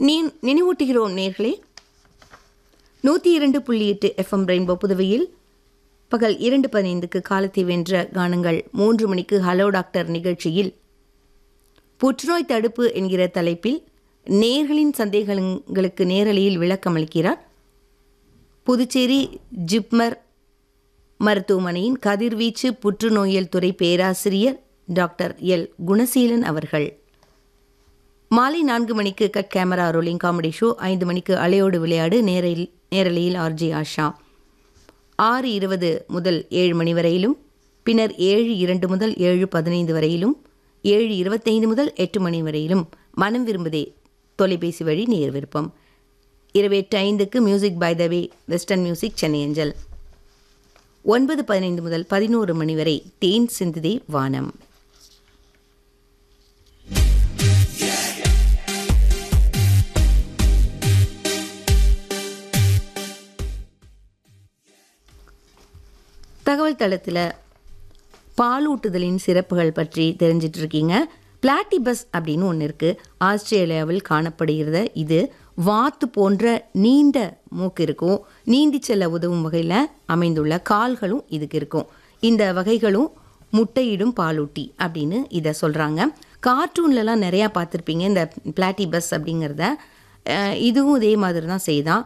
நீ நினைவூட்டுகிறோம் நேர்களே நூற்றி இரண்டு புள்ளி எட்டு எஃப்எம் ரெயின்போ புதுவையில் பகல் இரண்டு பதினைந்துக்கு காலத்தை வென்ற கானங்கள் மூன்று மணிக்கு ஹலோ டாக்டர் நிகழ்ச்சியில் புற்றுநோய் தடுப்பு என்கிற தலைப்பில் நேர்களின் சந்தேகங்களுக்கு நேரலையில் விளக்கமளிக்கிறார் புதுச்சேரி ஜிப்மர் மருத்துவமனையின் கதிர்வீச்சு புற்றுநோயியல் துறை பேராசிரியர் டாக்டர் எல் குணசீலன் அவர்கள் மாலை நான்கு மணிக்கு cut camera rolling comedy show ஐந்து மணிக்கு அலையோடு விளையாடு நேரில் நேரலையில் ஆர்ஜி ஆஷா ஆறு இருபது முதல் ஏழு மணி வரையிலும் பின்னர் ஏழு இரண்டு முதல் ஏழு பதினைந்து வரையிலும் ஏழு இருபத்தைந்து முதல் எட்டு மணி வரையிலும் மனம் விரும்புதே தொலைபேசி வழி நேர் விருப்பம் இரவு எட்டு ஐந்துக்கு music by the way western music Chennai அஞ்சல் ஒன்பது பதினைந்து முதல் பதினோரு மணி வரை தேன் சிந்துதே வானம் தகவல் தளத்தில் பாலூட்டுதலின் சிறப்புகள் பற்றி தெரிஞ்சிட்டு இருக்கீங்க பிளாட்டிபஸ் அப்படின்னு ஒன்று இருக்குது ஆஸ்திரேலியாவில் காணப்படுகிறத இது வாத்து போன்ற நீண்ட மூக்கு இருக்கும் நீந்தி செல்ல உதவும் வகையில் அமைந்துள்ள கால்களும் இதுக்கு இருக்கும் இந்த வகைகளும் முட்டையிடும் பாலூட்டி அப்படின்னு இதை சொல்கிறாங்க கார்ட்டூன்லலாம் நிறையா பார்த்துருப்பீங்க இந்த பிளாட்டிபஸ் அப்படிங்கிறத அஹ் இதுவும் இதே மாதிரி தான் செய்தான்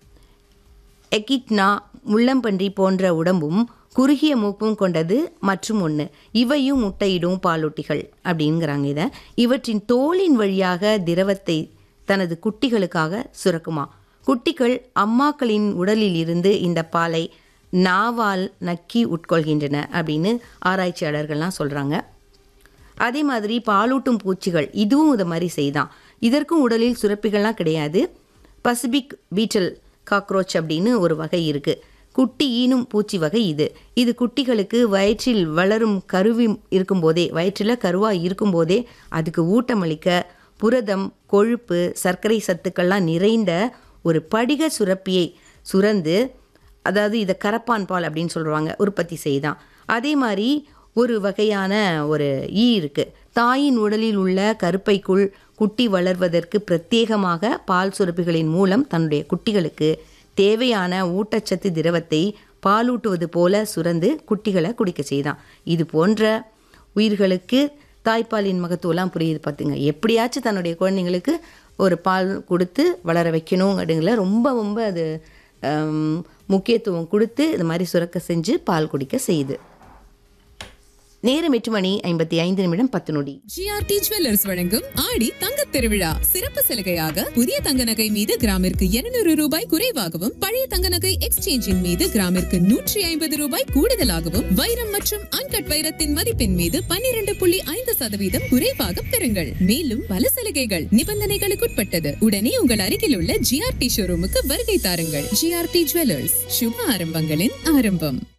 எகிட்னா முள்ளம்பன்றி போன்ற உடம்பும் குறுகிய மூக்கும் கொண்டது மற்றும் ஒன்று இவையும் முட்டையிடும் பாலூட்டிகள் அப்படிங்கிறாங்க இதை இவற்றின் தோலின் வழியாக திரவத்தை தனது குட்டிகளுக்காக சுரக்குமா குட்டிகள் அம்மாக்களின் உடலில் இருந்து இந்த பாலை நாவால் நக்கி உட்கொள்கின்றன அப்படின்னு ஆராய்ச்சியாளர்கள்லாம் சொல்கிறாங்க அதே மாதிரி பாலூட்டும் பூச்சிகள் இதுவும் இதை மாதிரி செய்தான் இதற்கும் உடலில் சுரப்பிகள்லாம் கிடையாது பசிபிக் பீட்டல் காக்ரோச் அப்படின்னு ஒரு வகை இருக்கு குட்டி ஈனும் பூச்சி வகை இது இது குட்டிகளுக்கு வயிற்றில் வளரும் கருவி இருக்கும்போதே வயிற்றில் கருவாக இருக்கும்போதே அதுக்கு ஊட்டமளிக்க புரதம் கொழுப்பு சர்க்கரை சத்துக்கள்லாம் நிறைந்த ஒரு படிக சுரப்பியை சுரந்து அதாவது இதை கரப்பான் பால் அப்படின்னு சொல்லுவாங்க உற்பத்தி செய்தான் அதே மாதிரி ஒரு வகையான ஒரு ஈ இருக்கு தாயின் உடலில் உள்ள கருப்பைக்குள் குட்டி வளர்வதற்கு பிரத்யேகமாக பால் சுரப்பிகளின் மூலம் தன்னுடைய குட்டிகளுக்கு தேவையான ஊட்டச்சத்து திரவத்தை பாலூட்டுவது போல சுரந்து குட்டிகளை குடிக்க செய்தான் இது போன்ற உயிர்களுக்கு தாய்ப்பாலின் மகத்துவம்லாம் புரியுது பார்த்துங்க எப்படியாச்சும் தன்னுடைய குழந்தைங்களுக்கு ஒரு பால் கொடுத்து வளர வைக்கணும் அப்படிங்கிற ரொம்ப ரொம்ப அது ஹம், முக்கியத்துவம் கொடுத்து இது மாதிரி சுரக்க செஞ்சு பால் குடிக்க செய்யுது நேரம் எட்டு மணி ஐம்பத்தி ஐந்து நிமிடம் பத்து நொடி ஜிஆர்டி ஜுவல்லர்ஸ் வழங்கும் ஆடி தங்க திருவிழா சிறப்பு சலுகையாக புதிய தங்க நகை மீது கிராமிற்கு 200 ரூபாய் குறைவாகவும் பழைய தங்க நகை எக்ஸ்சேஞ்சின் மீது கிராமிற்கு நூற்றி ஐம்பது ரூபாய் கூடுதலாகவும் வைரம் மற்றும் அன்கட் வைரத்தின் மதிப்பின் மீது 12.5% புள்ளி ஐந்து சதவீதம் குறைவாக பெறுங்கள் மேலும் பல சலுகைகள் நிபந்தனைகளுக்குட்பட்டது உடனே உங்கள் அருகில் உள்ள ஜிஆர்டி ஷோரூமுக்கு வருகை தாருங்கள் ஜிஆர்டி ஜுவல்லர்ஸ் சுப ஆரம்பங்களின் ஆரம்பம்